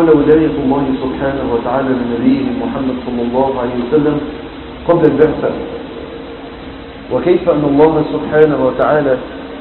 حول ولاية الله سبحانه وتعالى لنبيه محمد صلى الله عليه وسلم قبل البعثة وكيف أن الله سبحانه وتعالى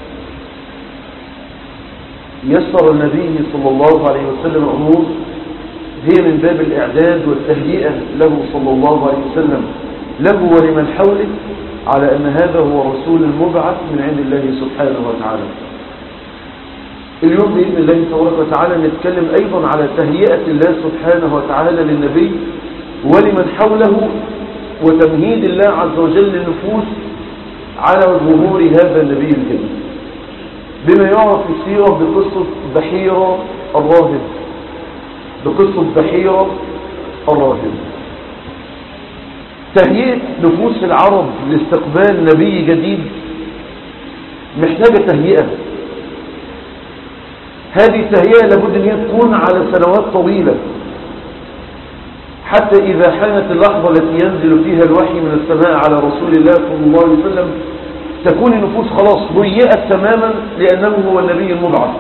يسر النبي صلى الله عليه وسلم أمور هي من باب الإعداد والتهيئة له صلى الله عليه وسلم له ولمن حوله على أن هذا هو رسول المبعث من عند الله سبحانه وتعالى اليوم بإذن الله تبارك وتعالى نتكلم أيضا على تهيئة الله سبحانه وتعالى للنبي ولمن حوله وتمهيد الله عز وجل للنفوس على ظهور هذا النبي الكريم بما يعرف في السيرة بقصة بحيرة الراهب بقصة بحيرة الراهب تهيئة نفوس العرب لاستقبال نبي جديد محتاجة تهيئة هذه التهيئة لابد ان هي تكون على سنوات طويلة حتى إذا حانت اللحظة التي ينزل فيها الوحي من السماء على رسول الله صلى الله عليه وسلم تكون النفوس خلاص هيئت تماما لأنه هو النبي المبعث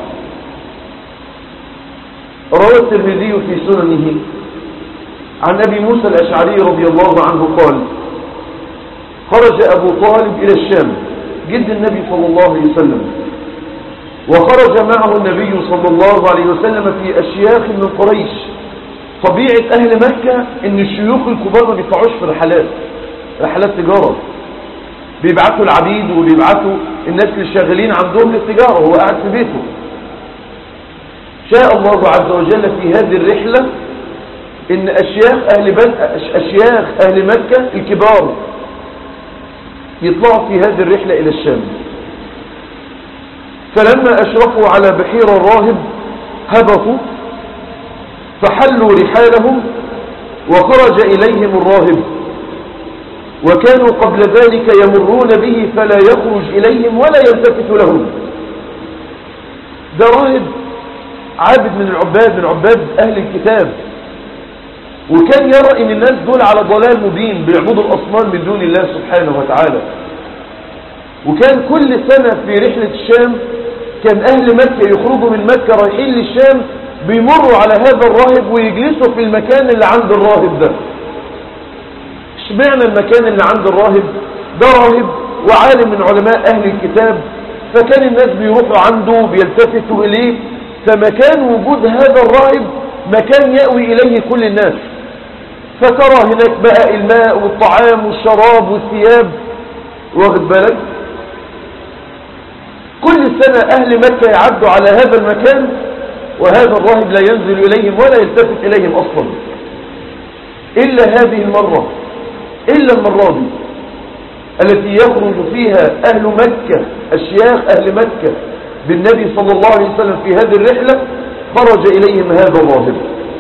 روى الترمذي في سننه عن أبي موسى الأشعري رضي الله عنه قال خرج أبو طالب إلى الشام جد النبي صلى الله عليه وسلم وخرج معه النبي صلى الله عليه وسلم في أشياخ من قريش طبيعة أهل مكة إن الشيوخ الكبار ما بيطلعوش في رحلات رحلات تجارة بيبعتوا العبيد وبيبعتوا الناس اللي شغالين عندهم للتجارة وهو قاعد في بيته شاء الله عز وجل في هذه الرحلة ان اشياخ اهل, بن... أشياخ أهل مكة الكبار يطلعوا في هذه الرحلة الى الشام فلما اشرفوا على بحير الراهب هبطوا فحلوا رحالهم وخرج اليهم الراهب وكانوا قبل ذلك يمرون به فلا يخرج اليهم ولا يلتفت لهم ده راهب عابد من العباد من عباد اهل الكتاب وكان يرى ان الناس دول على ضلال مبين بيعبدوا الاصنام من دون الله سبحانه وتعالى وكان كل سنة في رحلة الشام كان اهل مكة يخرجوا من مكة رايحين للشام بيمروا على هذا الراهب ويجلسوا في المكان اللي عند الراهب ده اشمعنى المكان اللي عند الراهب ده راهب وعالم من علماء اهل الكتاب فكان الناس بيروحوا عنده بيلتفتوا اليه فمكان وجود هذا الراهب مكان يأوي إليه كل الناس فترى هناك بقى الماء والطعام والشراب والثياب واخد بالك كل سنة أهل مكة يعدوا على هذا المكان وهذا الراهب لا ينزل إليهم ولا يلتفت إليهم أصلا إلا هذه المرة إلا المرة دي التي يخرج فيها أهل مكة أشياخ أهل مكة بالنبي صلى الله عليه وسلم في هذه الرحلة خرج إليهم هذا الراهب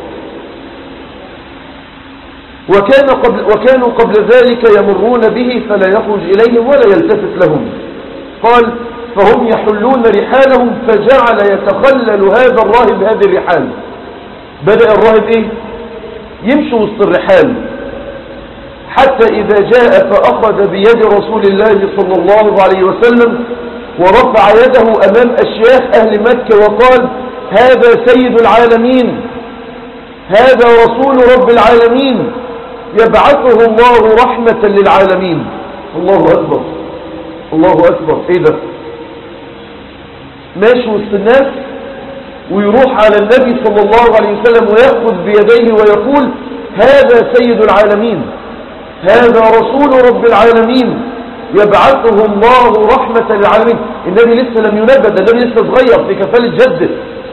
وكان قبل وكانوا قبل ذلك يمرون به فلا يخرج إليهم ولا يلتفت لهم قال فهم يحلون رحالهم فجعل يتخلل هذا الراهب هذه الرحال بدأ الراهب إيه يمشي وسط الرحال حتى إذا جاء فأخذ بيد رسول الله صلى الله عليه وسلم ورفع يده أمام أشياخ أهل مكة وقال هذا سيد العالمين هذا رسول رب العالمين يبعثه الله رحمة للعالمين الله أكبر الله أكبر إيه ده ماشي وسط الناس ويروح على النبي صلى الله عليه وسلم ويأخذ بيديه ويقول هذا سيد العالمين هذا رسول رب العالمين يبعثه الله رحمة للعالمين النبي لسه لم ينبذ النبي لسه صغير في كفالة جده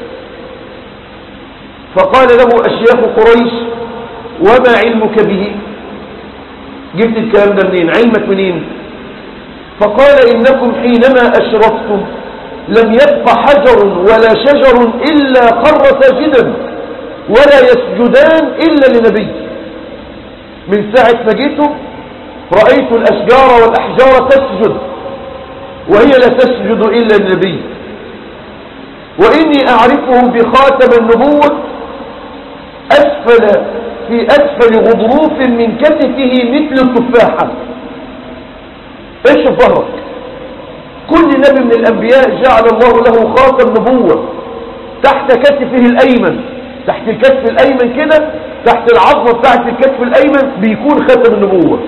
فقال له أشياخ قريش وما علمك به جبت الكلام ده منين علمك منين فقال إنكم حينما أشرفتم لم يبق حجر ولا شجر إلا خر ساجدا ولا يسجدان إلا لنبي من ساعة ما جيتم رأيت الأشجار والأحجار تسجد وهي لا تسجد إلا النبي وإني أعرفه بخاتم النبوة أسفل في أسفل غضروف من كتفه مثل التفاحة ايش ظهرك كل نبي من الأنبياء جعل الله له خاتم نبوة تحت كتفه الأيمن تحت الكتف الأيمن كده تحت العظمة بتاعت الكتف الأيمن بيكون ختم النبوة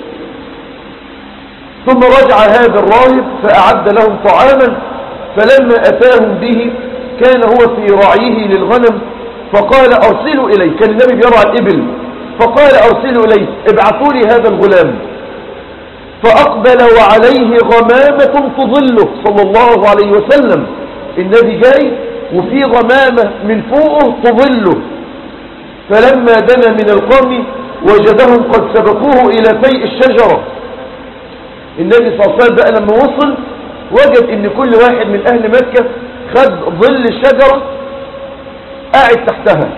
ثم رجع هذا الراهب فأعد لهم طعاما فلما أتاهم به كان هو في رعيه للغنم فقال أرسلوا إليه كان النبي بيرعى الإبل فقال أرسلوا إليه ابعثوا لي هذا الغلام فأقبل وعليه غمامة تظله صلى الله عليه وسلم النبي جاي وفي غمامة من فوقه تظله فلما دنا من القوم وجدهم قد سبقوه إلى فيء الشجرة النبي صلى الله عليه وسلم بقى لما وصل وجد ان كل واحد من اهل مكة خد ظل الشجرة قاعد تحتها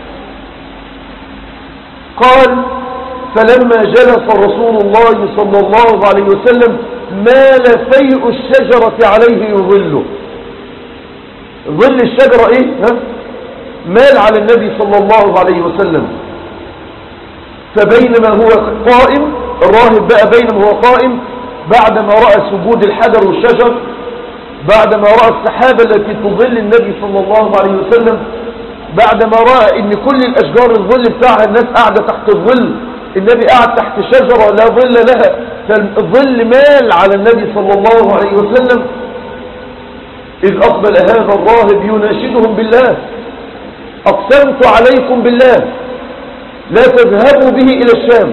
قال فلما جلس رسول الله صلى الله عليه وسلم مال فيء الشجرة عليه يظله ظل الشجرة ايه ها؟ مال على النبي صلى الله عليه وسلم فبينما هو قائم الراهب بقى بينما هو قائم بعدما رأى سجود الحجر والشجر بعدما رأى السحابة التي تظل النبي صلى الله عليه وسلم بعدما رأى ان كل الاشجار الظل بتاعها الناس قاعدة تحت الظل النبي قاعد تحت شجرة لا ظل لها فالظل مال على النبي صلى الله عليه وسلم إذ أقبل هذا الراهب يناشدهم بالله أقسمت عليكم بالله لا تذهبوا به إلى الشام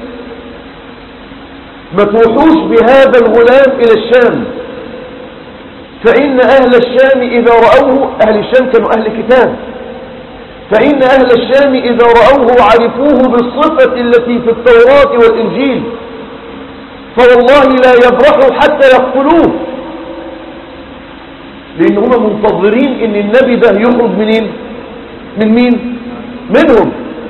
ما تروحوش بهذا الغلام إلى الشام فإن أهل الشام إذا رأوه أهل الشام كانوا أهل كتاب فإن أهل الشام إذا رأوه عرفوه بالصفة التي في التوراة والإنجيل فوالله لا يبرحوا حتى يقتلوه لأن هم منتظرين إن النبي ده يخرج منين من مين منهم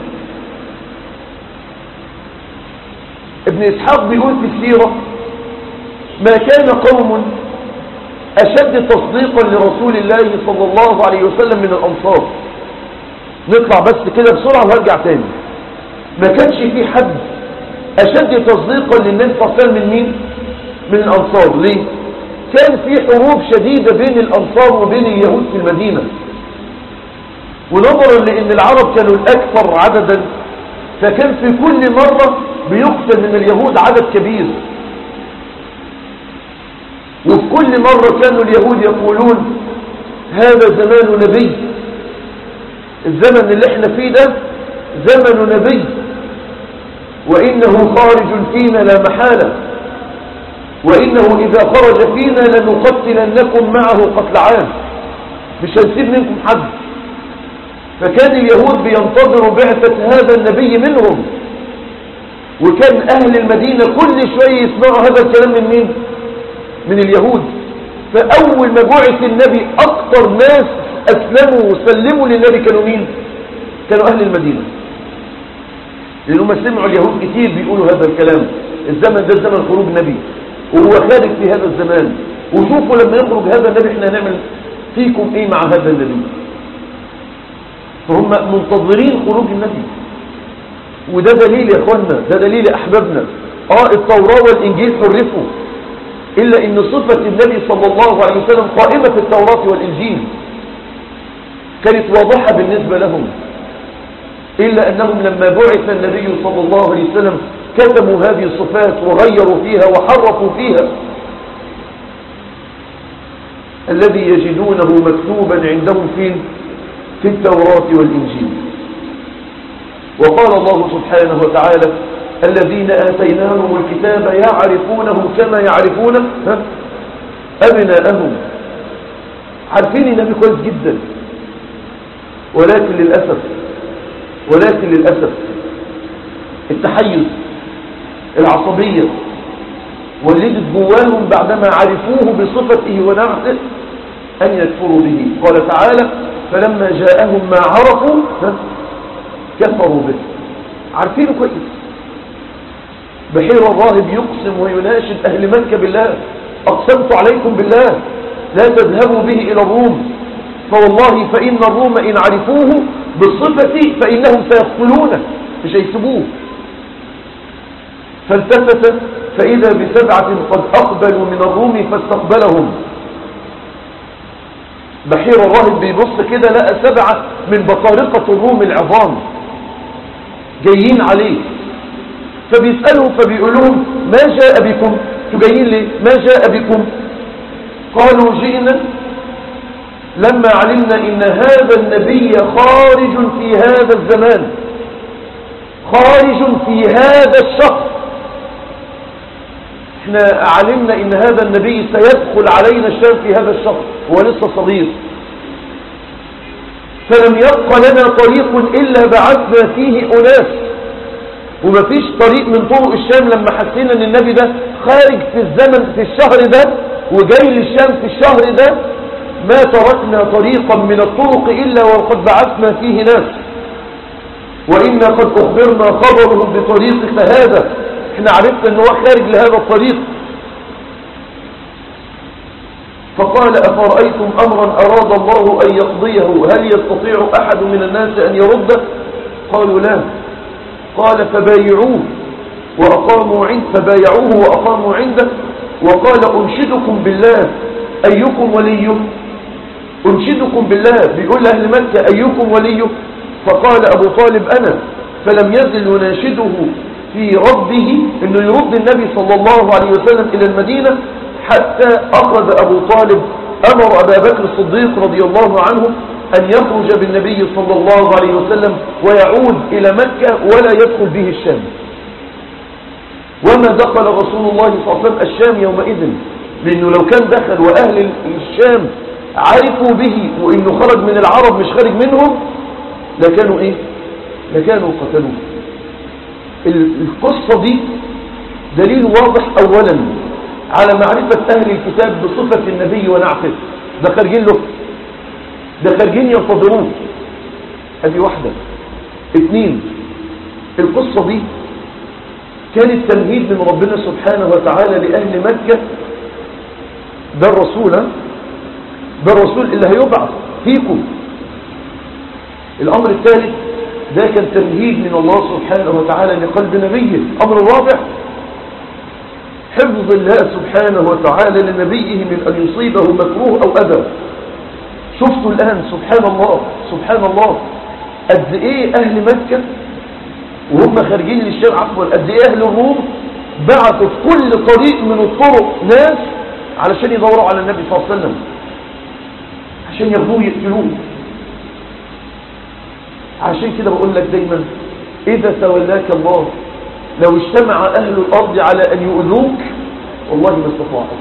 ابن إسحاق بيقول في السيرة ما كان قوم أشد تصديقا لرسول الله صلى الله عليه وسلم من الأنصار نطلع بس كده بسرعة وهرجع تاني ما كانش في حد أشد تصديقا للنبي صلى الله عليه وسلم من مين من الأنصار ليه كان في حروب شديدة بين الأنصار وبين اليهود في المدينة ونظرا لأن العرب كانوا الأكثر عددا فكان في كل مرة بيقتل من اليهود عدد كبير وفي كل مرة كانوا اليهود يقولون هذا زمان نبي الزمن اللي احنا فيه ده زمن نبي وإنه خارج فينا لا محالة وإنه إذا خرج فينا لنقتلنكم معه قتل عام مش هنسيب منكم حد فكان اليهود بينتظروا بعثة هذا النبي منهم وكان أهل المدينة كل شوية يسمعوا هذا الكلام من مين من اليهود فأول ما بعث النبي أكثر ناس أسلموا وسلموا للنبي كانوا مين كانوا أهل المدينة لأنهم سمعوا اليهود كتير بيقولوا هذا الكلام الزمن ده زمن خروج نبي وهو خارج في هذا الزمان وشوفوا لما يخرج هذا النبي احنا هنعمل فيكم ايه مع هذا النبي فهم منتظرين خروج النبي وده دليل يا اخوانا ده دليل يا احبابنا اه التوراة والانجيل حرفوا الا ان صفة النبي صلى الله عليه وسلم قائمة في التوراة والانجيل كانت واضحة بالنسبة لهم إلا أنهم لما بعث النبي صلى الله عليه وسلم كتموا هذه الصفات وغيروا فيها وحرفوا فيها الذي يجدونه مكتوبا عندهم في في التوراة والإنجيل وقال الله سبحانه وتعالى الذين آتيناهم الكتاب يعرفونه كما يعرفون أبناءهم عارفين النبي كويس جدا ولكن للأسف ولكن للأسف التحيز العصبية ولدت جواهم بعدما عرفوه بصفته ونعته أن يكفروا به قال تعالى فلما جاءهم ما عرفوا كفروا به عارفينه كويس بحير الراهب يقسم ويناشد أهل مكة بالله أقسمت عليكم بالله لا تذهبوا به إلى الروم فوالله فإن الروم إن عرفوه بالصفة فإنهم سيقتلونه مش هيسيبوه فالتفت فإذا بسبعة قد أقبلوا من الروم فاستقبلهم بحير الراهب بيبص كده لقى سبعة من بطارقة الروم العظام جايين عليه فبيسألهم فبيقول لهم ما جاء بكم انتوا جايين ليه ما جاء بكم قالوا جئنا لما علمنا ان هذا النبي خارج في هذا الزمان خارج في هذا الشخص احنا علمنا ان هذا النبي سيدخل علينا الشام في هذا الشخص هو لسه صغير فلم يبق لنا طريق الا بعثنا فيه اناس ومفيش طريق من طرق الشام لما حسينا ان النبي ده خارج في الزمن في الشهر ده وجاي للشام في الشهر ده ما تركنا طريقا من الطرق إلا وقد بعثنا فيه ناس وإنا قد أخبرنا خبرهم بطريقك هذا احنا عرفنا أنه خارج لهذا الطريق فقال أفرأيتم أمرا أراد الله أن يقضيه هل يستطيع أحد من الناس أن يرده قالوا لا قال فبايعوه وأقاموا عند فبايعوه وأقاموا عنده وقال أنشدكم بالله أيكم وليه أنشدكم بالله بيقول أهل مكة أيكم وليه فقال أبو طالب أنا فلم يزل يناشده في رده أنه يرد النبي صلى الله عليه وسلم إلى المدينة حتى أخذ أبو طالب أمر أبا بكر الصديق رضي الله عنه أن يخرج بالنبي صلى الله عليه وسلم ويعود إلى مكة ولا يدخل به الشام وما دخل رسول الله صلى الله عليه وسلم الشام يومئذ لأنه لو كان دخل وأهل الشام عرفوا به وإنه خرج من العرب مش خارج منهم لكانوا إيه لكانوا قتلوه القصة دي دليل واضح أولا على معرفة أهل الكتاب بصفة النبي ونعته ده خارجين له ده خارجين ينتظروه هذه واحدة اثنين القصة دي كانت تمهيد من ربنا سبحانه وتعالى لأهل مكة ده الرسول ده الرسول اللي هيبعث فيكم الأمر الثالث ده كان تمهيد من الله سبحانه وتعالى لقلب نبيه أمر الرابع حفظ الله سبحانه وتعالى لنبيه من أن يصيبه مكروه أو أذى شفتوا الآن سبحان الله سبحان الله قد إيه أهل مكة وهم خارجين للشام عفوا قد إيه أهل الروم بعثوا في كل طريق من الطرق ناس علشان يدوروا على النبي صلى الله عليه وسلم عشان ياخدوه يقتلوه عشان كده بقول لك دايما إذا تولاك الله لو اجتمع أهل الأرض على أن يؤذوك والله ما استطاعوا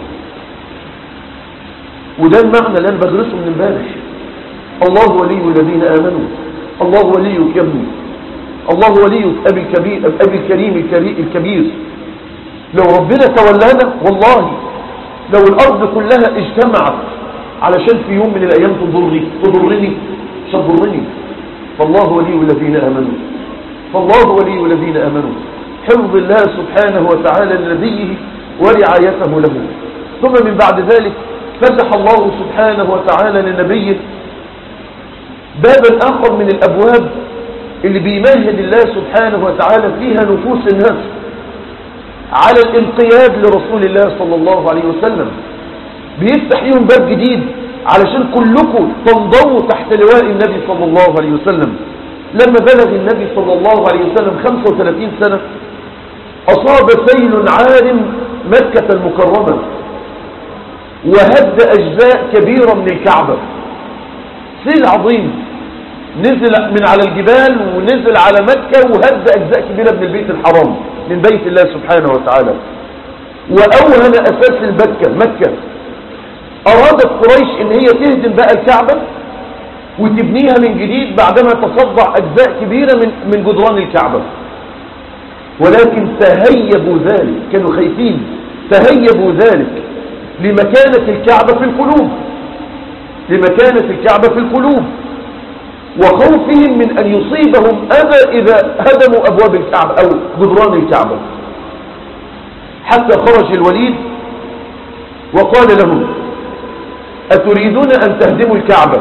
وده المعنى اللي أنا بدرسه من امبارح الله ولي الذين آمنوا الله وليك يا ابني الله وليك أبي الكبير أبي الكريم الكبير, الكبير لو ربنا تولانا والله لو الأرض كلها اجتمعت علشان في يوم من الأيام تضرني تضرني مش هتضرني فالله ولي الذين آمنوا فالله ولي الذين آمنوا حفظ الله سبحانه وتعالى لنبيه ورعايته له ثم من بعد ذلك فتح الله سبحانه وتعالى لنبيه بابا آخر من الأبواب اللي بيمهد الله سبحانه وتعالى فيها نفوس الناس على الانقياد لرسول الله صلى الله عليه وسلم بيفتح لهم باب جديد علشان كلكم تنضووا تحت لواء النبي صلى الله عليه وسلم لما بلغ النبي صلى الله عليه وسلم 35 سنة أصاب سيل عارم مكة المكرمة وهد أجزاء كبيرة من الكعبة سيل عظيم نزل من على الجبال ونزل على مكة وهد أجزاء كبيرة من البيت الحرام من بيت الله سبحانه وتعالى وأوهن أساس المكة مكة أرادت قريش إن هي تهدم بقى الكعبة وتبنيها من جديد بعدما تصدع أجزاء كبيرة من من جدران الكعبة ولكن تهيبوا ذلك كانوا خايفين تهيبوا ذلك لمكانة الكعبة في القلوب لمكانة الكعبة في القلوب وخوفهم من أن يصيبهم أذى إذا هدموا أبواب الكعبة أو جدران الكعبة حتى خرج الوليد وقال لهم أتريدون أن تهدموا الكعبة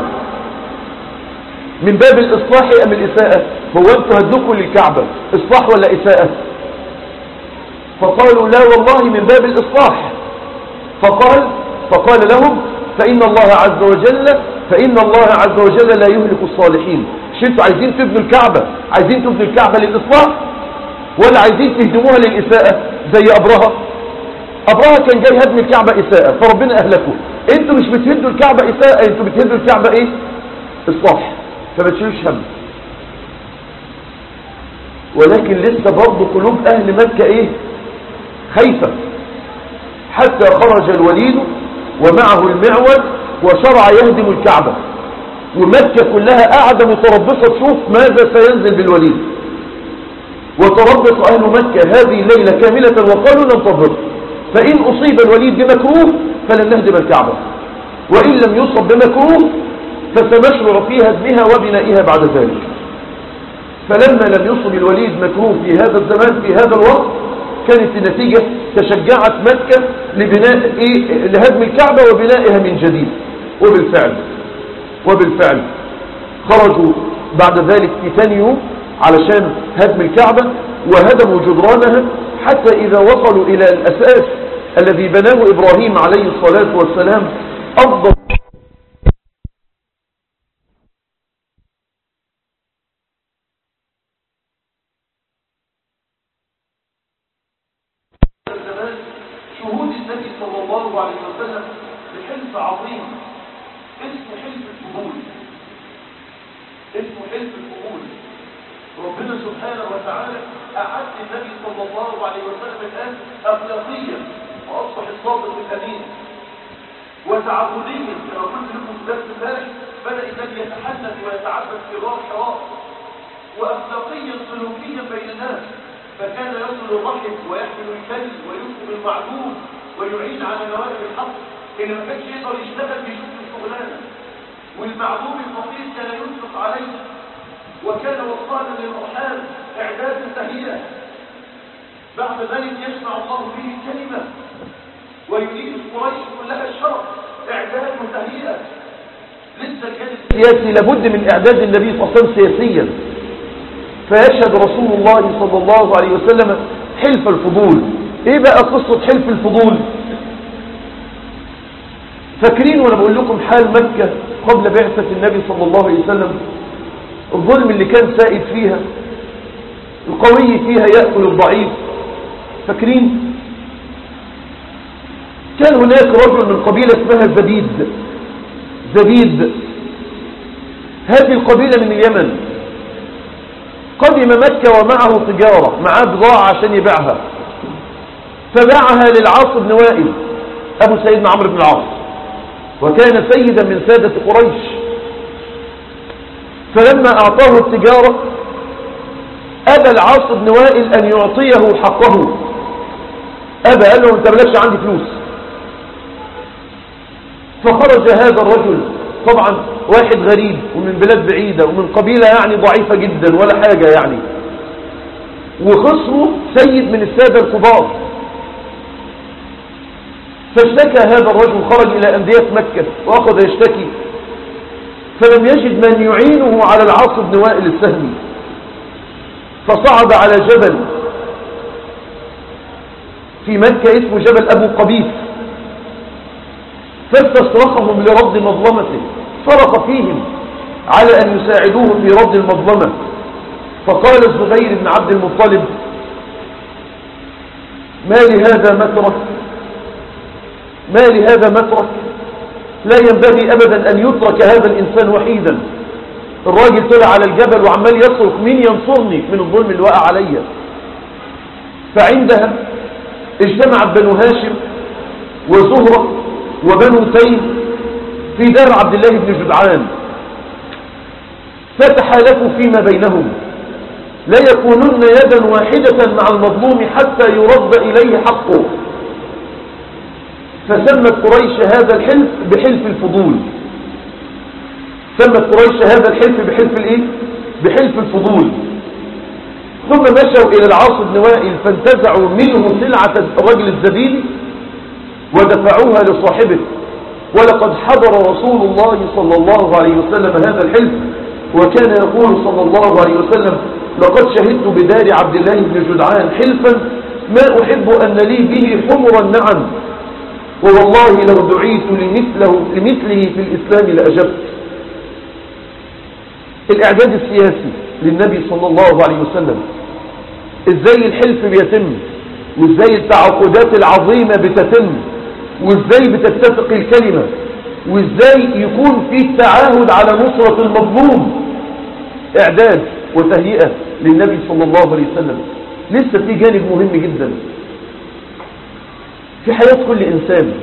من باب الإصلاح أم الإساءة هو أنتوا هدوكوا للكعبة إصلاح ولا إساءة فقالوا لا والله من باب الإصلاح فقال فقال لهم فإن الله عز وجل فإن الله عز وجل لا يهلك الصالحين مش انتوا عايزين تبنوا الكعبة عايزين تبنوا الكعبة للإصلاح ولا عايزين تهدموها للإساءة زي أبرهة أبرهة كان جاي هدم الكعبة إساءة فربنا أهلكه انتوا مش بتهدوا الكعبة إساءة انتوا بتهدوا الكعبة ايه إصلاح فما تشيلوش هم ولكن لسه برضه قلوب أهل مكة ايه خايفة حتى خرج الوليد ومعه المعول وشرع يهدم الكعبة ومكة كلها قاعدة متربصة تشوف ماذا سينزل بالوليد وتربص أهل مكة هذه الليلة كاملة وقالوا ننتظر فإن أصيب الوليد بمكروه فلن نهدم الكعبة وإن لم يصب بمكروه فسنشرع في هدمها وبنائها بعد ذلك فلما لم يصب الوليد مكروه في هذا الزمان في هذا الوقت كانت النتيجة تشجعت مكة لبناء إيه لهدم الكعبة وبنائها من جديد وبالفعل وبالفعل خرجوا بعد ذلك في ثاني يوم علشان هدم الكعبة وهدموا جدرانها حتى إذا وصلوا إلى الأساس الذي بناه إبراهيم عليه الصلاة والسلام أفضل شهود النبي صلى الله عليه وسلم بحلف عظيم اسمه حلف الفضول اسمه حلف الفضول ربنا سبحانه وتعالى أعد النبي صلى الله عليه وسلم الآن أخلاقيا وأصبح الصادق الأمين وتعبديا كما قلت لكم في درس امبارح بدأ النبي يتحدث ويتعبد في غار حراء وأخلاقيا سلوكيا بين الناس فكان يصل الرحم ويحمل الكلب ويكتب المعدوم ويعين على نوائب الحق اللي ما كانش يقدر يشتغل بيشوف الشغلانه والمعدوم الفقير كان ينفق عليه وكان وصالا للارحام اعداد تهيئه بعد ذلك يسمع الله به الكلمه ويريد قريش كلها الشرف اعداد وتهيئه لسه كان سياسي لابد من اعداد النبي صلى الله عليه وسلم سياسيا فيشهد رسول الله صلى الله عليه وسلم حلف الفضول ايه بقى قصة حلف الفضول فاكرين وانا بقول لكم حال مكة قبل بعثة النبي صلى الله عليه وسلم الظلم اللي كان سائد فيها القوي فيها يأكل الضعيف فاكرين كان هناك رجل من قبيلة اسمها زبيد زبيد هذه القبيلة من اليمن قدم مكة ومعه تجارة معاه بضاعة عشان يبيعها فباعها للعاص بن وائل أبو سيدنا عمرو بن العاص وكان سيدا من سادة قريش فلما أعطاه التجارة أبى العاص بن وائل أن يعطيه حقه أبى قال له أنت ملكش عندي فلوس فخرج هذا الرجل طبعا واحد غريب ومن بلاد بعيدة ومن قبيلة يعني ضعيفة جدا ولا حاجة يعني وخصمه سيد من السادة الكبار فاشتكى هذا الرجل خرج إلى أندية مكة وأخذ يشتكي فلم يجد من يعينه على العاص بن وائل السهمي فصعد على جبل في مكة اسمه جبل أبو قبيس فاستصرخهم لرد مظلمته صرخ فيهم على أن يساعدوه في رد المظلمة فقال الزبير بن عبد المطلب ما لهذا مترك ما لهذا مترك لا ينبغي أبدا أن يترك هذا الإنسان وحيدا الراجل طلع على الجبل وعمال يصرخ مين ينصرني من الظلم اللي وقع عليا فعندها اجتمعت بنو هاشم وزهرة وبنو تيم في دار عبد الله بن جدعان فتحالفوا فيما بينهم لا يكونن يدا واحدة مع المظلوم حتى يرد إليه حقه فسمت قريش هذا الحلف بحلف الفضول سمت قريش هذا الحلف بحلف الايه بحلف الفضول ثم مشوا الى العاص بن وائل فانتزعوا منه سلعة الرجل الزبيدي ودفعوها لصاحبه ولقد حضر رسول الله صلى الله عليه وسلم هذا الحلف وكان يقول صلى الله عليه وسلم لقد شهدت بدار عبد الله بن جدعان حلفا ما أحب أن لي به حمر النعم ووالله لو دعيت لمثله, لمثله في الإسلام لأجبت الإعداد السياسي للنبي صلى الله عليه وسلم إزاي الحلف بيتم وإزاي التعاقدات العظيمة بتتم وإزاي بتتفق الكلمة وإزاي يكون في التعاهد على نصرة المظلوم إعداد وتهيئة للنبي صلى الله عليه وسلم لسه في جانب مهم جدا في حياة كل إنسان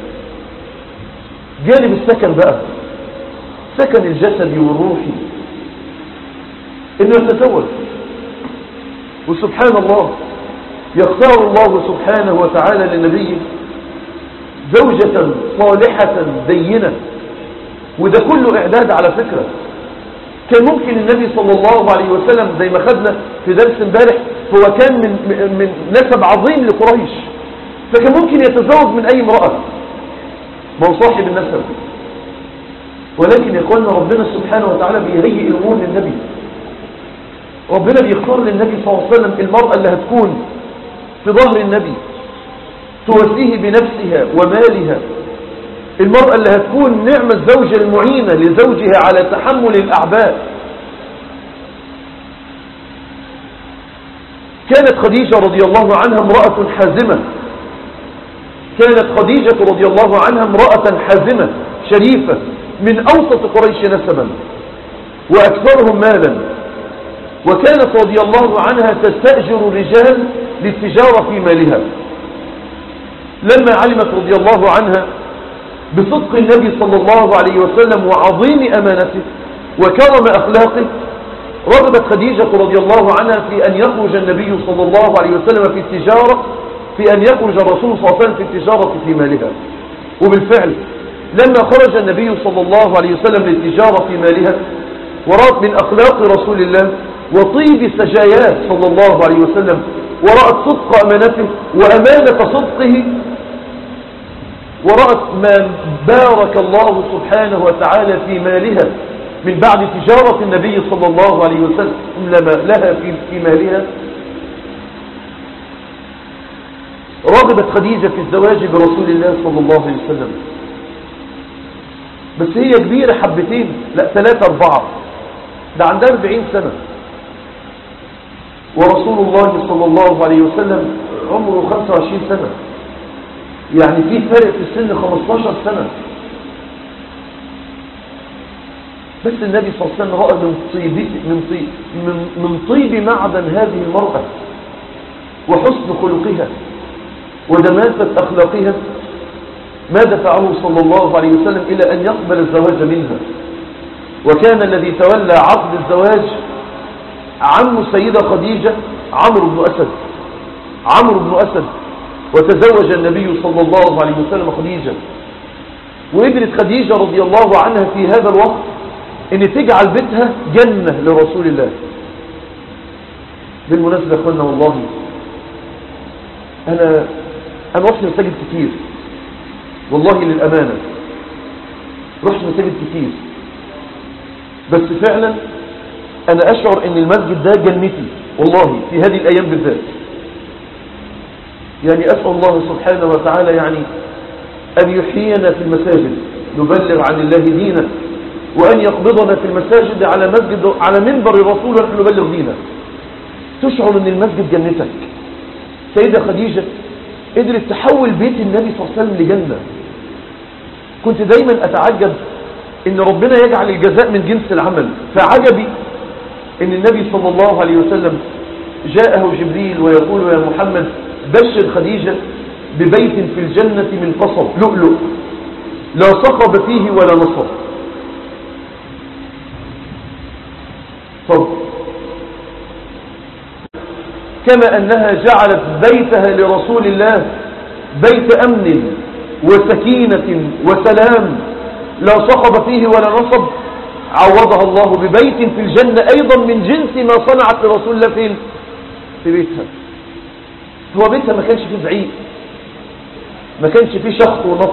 جانب السكن بقى سكن الجسدي والروحي انه يتزوج وسبحان الله يختار الله سبحانه وتعالى لنبيه زوجة صالحة دينة وده كله اعداد على فكرة كان ممكن النبي صلى الله عليه وسلم زي ما خدنا في درس امبارح هو كان من, من نسب عظيم لقريش فكان ممكن يتزوج من اي امرأة ما هو صاحب النسب ولكن يقولنا ربنا سبحانه وتعالى بيهيئ الامور للنبي ربنا بيختار للنبي صلى الله عليه وسلم المرأة اللي هتكون في ظهر النبي توسيه بنفسها ومالها المرأة اللي هتكون نعمة الزوجة المعينة لزوجها على تحمل الأعباء كانت خديجة رضي الله عنها امرأة حازمة كانت خديجة رضي الله عنها امرأة حازمة شريفة من أوسط قريش نسبا وأكثرهم مالا وكانت رضي الله عنها تستأجر الرجال للتجارة في مالها لما علمت رضي الله عنها بصدق النبي صلى الله عليه وسلم وعظيم أمانته وكرم أخلاقه رغبت خديجة رضي الله عنها في أن يخرج النبي صلى الله عليه وسلم في التجارة في أن يخرج الرسول صلى الله عليه وسلم في التجارة في مالها وبالفعل لما خرج النبي صلى الله عليه وسلم للتجارة في مالها ورأت من أخلاق رسول الله وطيب سجايات صلى الله عليه وسلم ورأت صدق أمانته وأمانة صدقه ورأت ما بارك الله سبحانه وتعالى في مالها من بعد تجارة النبي صلى الله عليه وسلم لها في مالها رغبت خديجة في الزواج برسول الله صلى الله عليه وسلم بس هي كبيرة حبتين لا ثلاثة أربعة ده عندها 40 سنة ورسول الله صلى الله عليه وسلم عمره 25 سنة يعني في فرق في السن 15 سنة بس النبي صلى الله عليه وسلم رأى من طيب من طيب من, من طيب معدن هذه المرأة وحسن خلقها ودماسة أخلاقها ما دفعه صلى الله عليه وسلم إلى أن يقبل الزواج منها وكان الذي تولى عقد الزواج عم السيدة خديجة عمرو بن أسد عمرو بن أسد وتزوج النبي صلى الله عليه وسلم خديجة وقدرت خديجة رضي الله عنها في هذا الوقت ان تجعل بيتها جنة لرسول الله بالمناسبة يا اخوانا والله انا انا رحت مساجد كتير والله للامانة رحت مساجد كتير بس فعلا انا اشعر ان المسجد ده جنتي والله في هذه الايام بالذات يعني اسأل الله سبحانه وتعالى يعني ان يحيينا في المساجد نبلغ عن الله دينه وأن يقبضنا في المساجد على مسجد على منبر الرسول ونحن نبلغ دينه تشعر ان المسجد جنتك سيدة خديجة قدرت تحول بيت النبي صلى الله عليه وسلم لجنة كنت دايما أتعجب ان ربنا يجعل الجزاء من جنس العمل فعجبي ان النبي صلى الله عليه وسلم جاءه جبريل ويقول يا محمد بشر خديجة ببيت في الجنة من قصر لؤلؤ لا صخب فيه ولا نصب طب كما أنها جعلت بيتها لرسول الله بيت أمن وسكينة وسلام لا صخب فيه ولا نصب عوضها الله ببيت في الجنة أيضا من جنس ما صنعت لرسول الله فين في بيتها هو بيتها ما كانش فيه زعيق ما كانش فيه شخط ونط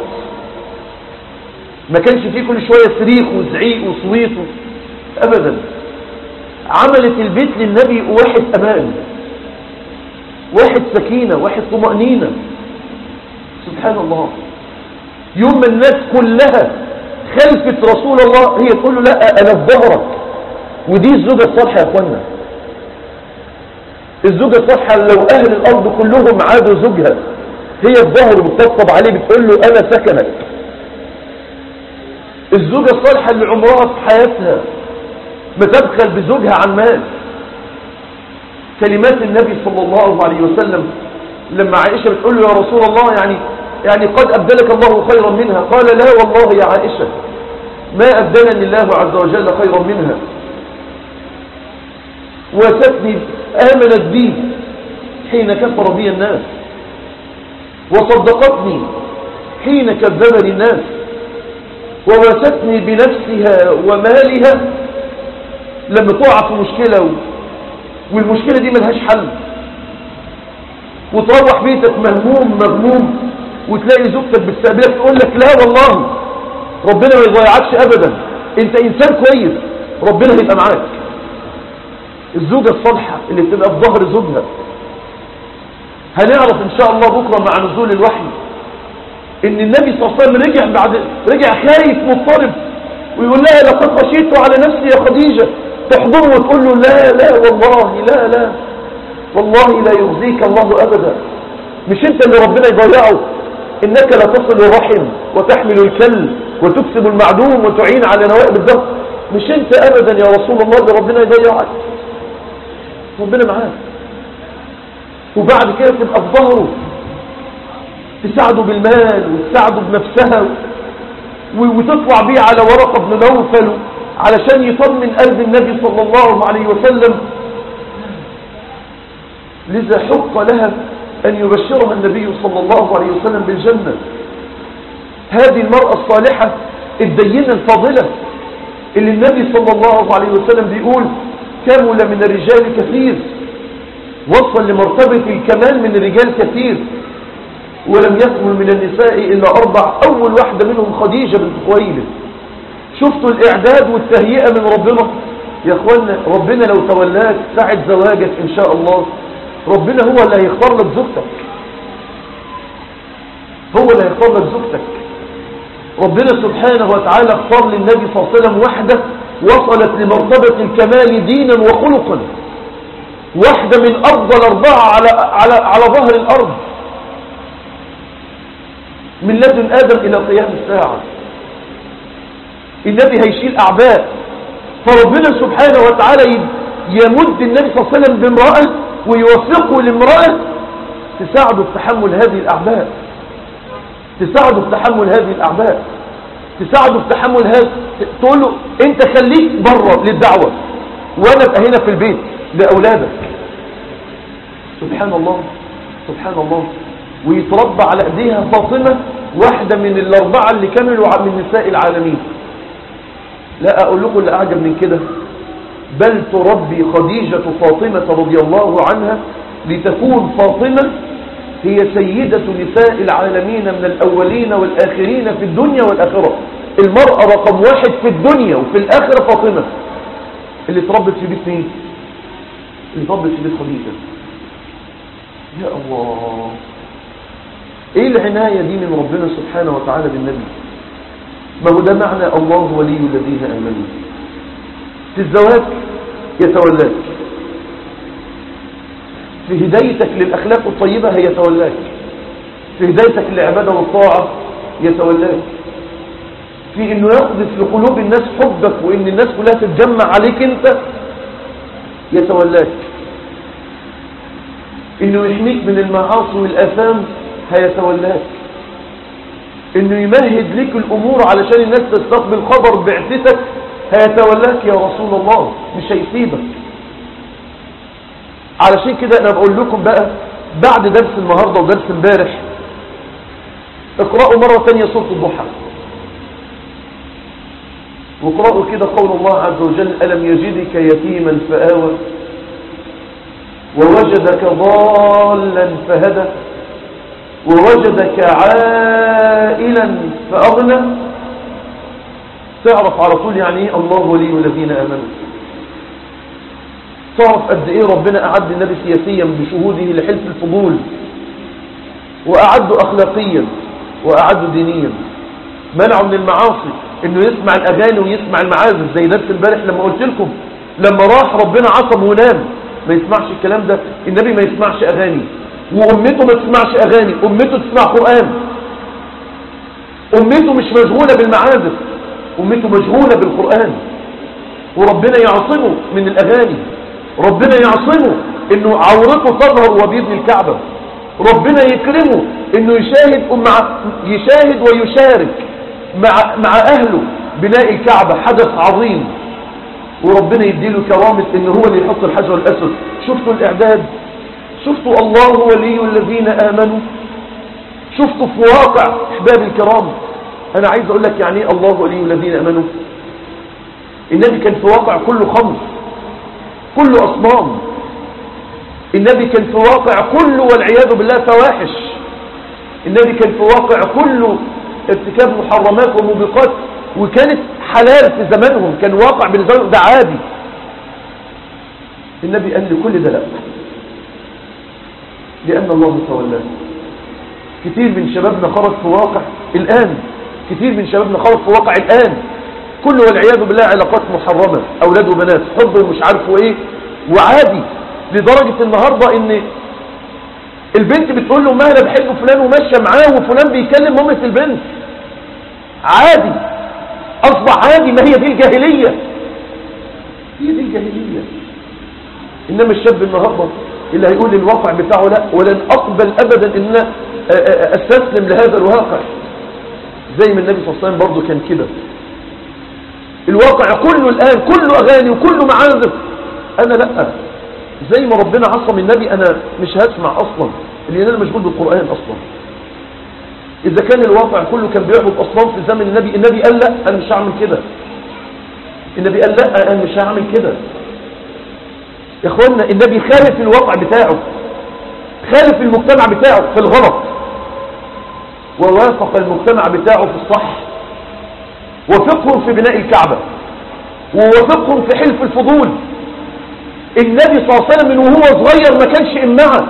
ما كانش فيه كل شوية صريخ وزعيق وصويت أبدا عملت البيت للنبي واحد أمان واحد سكينة واحد طمأنينة سبحان الله يوم الناس كلها خلفت رسول الله هي تقول له لا أنا في ظهرك ودي الزوجة الصالحة يا اخوانا الزوجة الصالحة لو اهل الارض كلهم عادوا زوجها هي الظهر بتطبطب عليه بتقول له انا سكنك الزوجة الصالحة اللي عمرها في حياتها ما تبخل بزوجها عن مال كلمات النبي صلى الله عليه وسلم لما عائشة بتقول له يا رسول الله يعني يعني قد أبدلك الله خيرا منها قال لا والله يا عائشة ما أبدلني الله عز وجل خيرا منها واتتني آمنت بي حين كفر بي الناس وصدقتني حين كذبني الناس وواتتني بنفسها ومالها لما تقع في مشكلة والمشكلة دي ملهاش حل وتروح بيتك مهموم مغموم وتلاقي زوجتك بتستقبلك تقول لك لا والله ربنا ما يضيعكش ابدا انت انسان كويس ربنا هيبقى معاك الزوجة الصالحة اللي بتبقى في ظهر زوجها هنعرف ان شاء الله بكرة مع نزول الوحي ان النبي صلى الله عليه وسلم رجع بعد رجع خايف مضطرب ويقول لها لقد خشيت على نفسي يا خديجة تحضره وتقول له لا لا والله لا لا والله لا يخزيك الله أبدا مش انت اللي ربنا يضيعه انك لا تصل الرحم وتحمل الكل وتكسب المعدوم وتعين على نوائب الدهر مش انت ابدا يا رسول الله اللي ربنا يضيعك ربنا معاك وبعد كده تبقى في ظهره تساعده بالمال وتساعده بنفسها وتطلع بيه على ورقة بن نوفل علشان يطمن قلب النبي صلى الله عليه وسلم لذا حق لها أن يبشرها النبي صلى الله عليه وسلم بالجنة هذه المرأة الصالحة الدينة الفاضلة اللي النبي صلى الله عليه وسلم بيقول كمل من الرجال كثير وصل لمرتبة الكمال من الرجال كثير ولم يكمل من النساء إلا أربع أول واحدة منهم خديجة بنت خويلد شفتوا الإعداد والتهيئة من ربنا يا أخوانا ربنا لو تولاك ساعة زواجك إن شاء الله ربنا هو اللي هيختار لك زوجتك هو اللي هيختار لك زوجتك ربنا سبحانه وتعالى اختار للنبي صلى الله عليه وسلم واحدة وصلت لمرتبة الكمال دينا وخلقا واحدة من أفضل أربعة على, على, على ظهر الأرض من لدن آدم إلى قيام الساعة النبي هيشيل أعباء فربنا سبحانه وتعالى يمد النبي صلى الله عليه وسلم بامرأة ويوفقه لامرأة تساعده في تحمل هذه الأعباء تساعده في تحمل هذه الأعباء تساعده في تحمل هذا تقول له انت خليك بره للدعوة وانا ابقى هنا في البيت لأولادك سبحان الله سبحان الله ويتربى على ايديها فاطمة واحدة من الاربعة اللي كملوا من نساء العالمين لا اقول لكم اللي اعجب من كده بل تربي خديجة فاطمة رضي الله عنها لتكون فاطمة هي سيدة نساء العالمين من الأولين والآخرين في الدنيا والآخرة المرأة رقم واحد في الدنيا وفي الآخرة فاطمة اللي تربت في بيت مين اللي تربت في بيت خديجة يا الله ايه العناية دي من ربنا سبحانه وتعالى بالنبي ما هو ده معنى الله ولي الذين آمنوا في الزواج يتولاك في هدايتك للأخلاق الطيبة هيتولاك في هدايتك للعبادة والطاعة يتولاك في انه يقذف في قلوب الناس حبك وان الناس كلها تتجمع عليك انت يتولاك انه يحميك من المعاصي والآثام هيتولاك انه يمهد لك الامور علشان الناس تستقبل خبر بعثتك هيتولاك يا رسول الله مش هيسيبك علشان كده انا بقول لكم بقى بعد درس النهاردة ودرس امبارح اقرأوا مرة تانية سورة الضحى واقرأوا كده قول الله عز وجل ألم يجدك يتيما فآوى ووجدك ضالا فهدى ووجدك عائلا فأغنى تعرف على طول يعني ايه الله ولي الذين آمنوا تعرف قد ايه ربنا أعد النبي سياسيا بشهوده لحلف الفضول وأعده أخلاقيا وأعده دينيا منعه من المعاصي انه يسمع الاغاني ويسمع المعازف زي درس امبارح لما قلت لكم لما راح ربنا عصم ونام ما يسمعش الكلام ده النبي ما يسمعش اغاني وامته ما تسمعش اغاني امته تسمع قرآن امته مش مشغولة بالمعازف امته مشغولة بالقرآن وربنا يعصمه من الاغاني ربنا يعصمه انه عورته تظهر وهو بيبني الكعبة ربنا يكرمه انه يشاهد مع يشاهد ويشارك مع مع اهله بناء الكعبة حدث عظيم وربنا يديله كرامة ان هو اللي يحط الحجر الاسود شفتوا الاعداد شفتوا الله ولي الذين امنوا شفتوا في واقع احباب الكرام انا عايز اقول لك يعني ايه الله ولي الذين امنوا النبي كان في واقع كله خمر كله اصنام النبي كان في واقع كله والعياذ بالله فواحش النبي كان في واقع كله ارتكاب محرمات وموبقات وكانت حلال في زمانهم كان واقع بالنسبه لهم ده عادي النبي قال لكل ده لا لأن الله تولاه كتير من شبابنا خرج في واقع الآن كتير من شبابنا خرج في واقع الآن كل والعياذ بالله علاقات محرمة أولاد وبنات حب ومش عارف ايه وعادي لدرجة النهاردة ان البنت بتقول له ما انا بحب فلان وماشيه معاه وفلان بيكلم مامة البنت عادي اصبح عادي ما هي دي الجاهلية هي دي الجاهلية انما الشاب النهاردة اللي هيقول الواقع بتاعه لا ولن اقبل ابدا ان أنا استسلم لهذا الواقع زي ما النبي صلى الله عليه وسلم برضه كان كده الواقع كله الان كله اغاني وكله معازف انا لا زي ما ربنا عصم النبي انا مش هسمع اصلا لان انا مشغول بالقرآن اصلا اذا كان الواقع كله كان بيعبد اصنام في زمن النبي النبي قال لا انا مش هعمل كده النبي قال لا انا مش هعمل كده يا اخوانا النبي خالف الواقع بتاعه خالف المجتمع بتاعه في الغلط ووافق المجتمع بتاعه في الصح وفقهم في بناء الكعبة ووفقهم في حلف الفضول النبي صلى الله عليه وسلم من وهو صغير ما كانش إمعة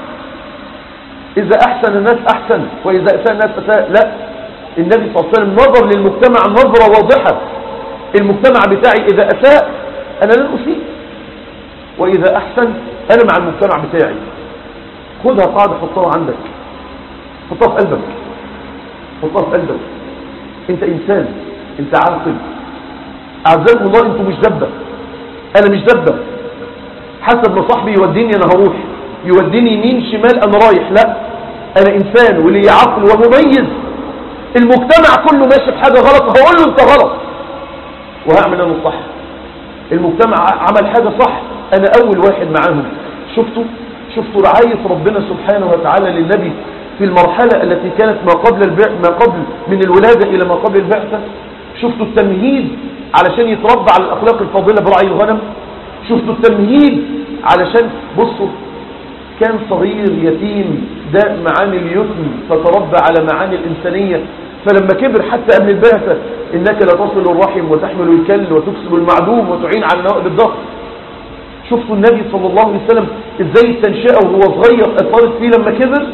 إذا أحسن الناس أحسن وإذا أساء الناس أساء لا النبي صلى الله عليه وسلم نظر للمجتمع نظرة واضحة المجتمع بتاعي إذا أساء أنا لن أسيء وإذا أحسن أنا مع المجتمع بتاعي خدها قاعدة حطها عندك حطها في قلبك حطها في قلبك انت انسان انت عاقل اعزائكم الله انتوا مش دبة انا مش دبة حسب ما صاحبي يوديني انا هروح يوديني يمين شمال انا رايح لا انا انسان ولي عقل ومميز المجتمع كله ماشي في حاجة غلط هقول له انت غلط وهعمل انا الصح المجتمع عمل حاجة صح انا اول واحد معاهم شفتوا شفتوا رعاية ربنا سبحانه وتعالى للنبي في المرحلة التي كانت ما قبل البع... ما قبل من الولادة إلى ما قبل البعثة شفتوا التمهيد علشان يتربى على الأخلاق الفاضلة برعي الغنم شفتوا التمهيد علشان بصوا كان صغير يتيم ده معاني اليتم فتربى على معاني الإنسانية فلما كبر حتى قبل البعثة إنك لا تصل الرحم وتحمل الكل وتكسب المعدوم وتعين على نوائب الضغط شفتوا النبي صلى الله عليه وسلم ازاي التنشئة وهو صغير اثرت فيه لما كبر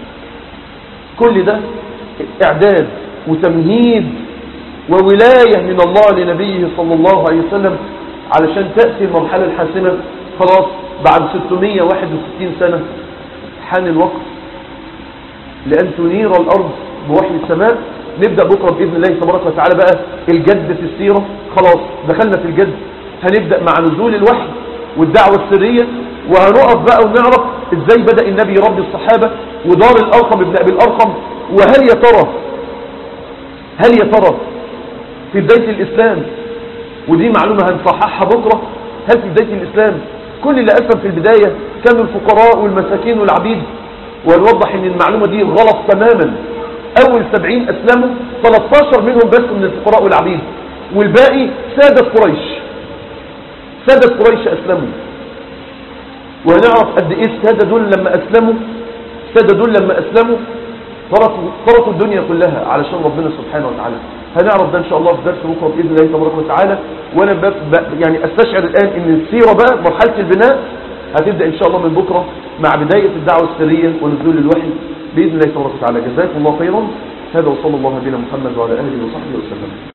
كل ده اعداد وتمهيد وولاية من الله لنبيه صلى الله عليه وسلم علشان تأتي المرحلة الحاسمة خلاص بعد 661 سنة حان الوقت لأن تنير الأرض بوحي السماء نبدأ بكرة بإذن الله تبارك وتعالى بقى الجد في السيرة خلاص دخلنا في الجد هنبدأ مع نزول الوحي والدعوة السرية وهنقف بقى ونعرف ازاي بدأ النبي يربي الصحابة ودار الأرقم ابن أبي الأرقم وهل يا ترى هل يا ترى في بداية الإسلام ودي معلومة هنصححها بكرة هل في بداية الإسلام كل اللي أسلم في البداية كانوا الفقراء والمساكين والعبيد ونوضح ان المعلومة دي غلط تماما أول سبعين أسلموا 13 منهم بس من الفقراء والعبيد والباقي سادة قريش سادة قريش أسلموا وهنعرف قد ايه السادة دول لما اسلموا السادة دول لما اسلموا فرطوا, فرطوا الدنيا كلها علشان ربنا سبحانه وتعالى هنعرف ده ان شاء الله في درس بكره باذن الله تبارك وتعالى وانا ب... ب... يعني استشعر الان ان السيره بقى مرحله البناء هتبدا ان شاء الله من بكره مع بدايه الدعوه السريه ونزول الوحي باذن الله تبارك وتعالى جزاكم الله خيرا هذا وصلى الله على نبينا محمد وعلى اله وصحبه وسلم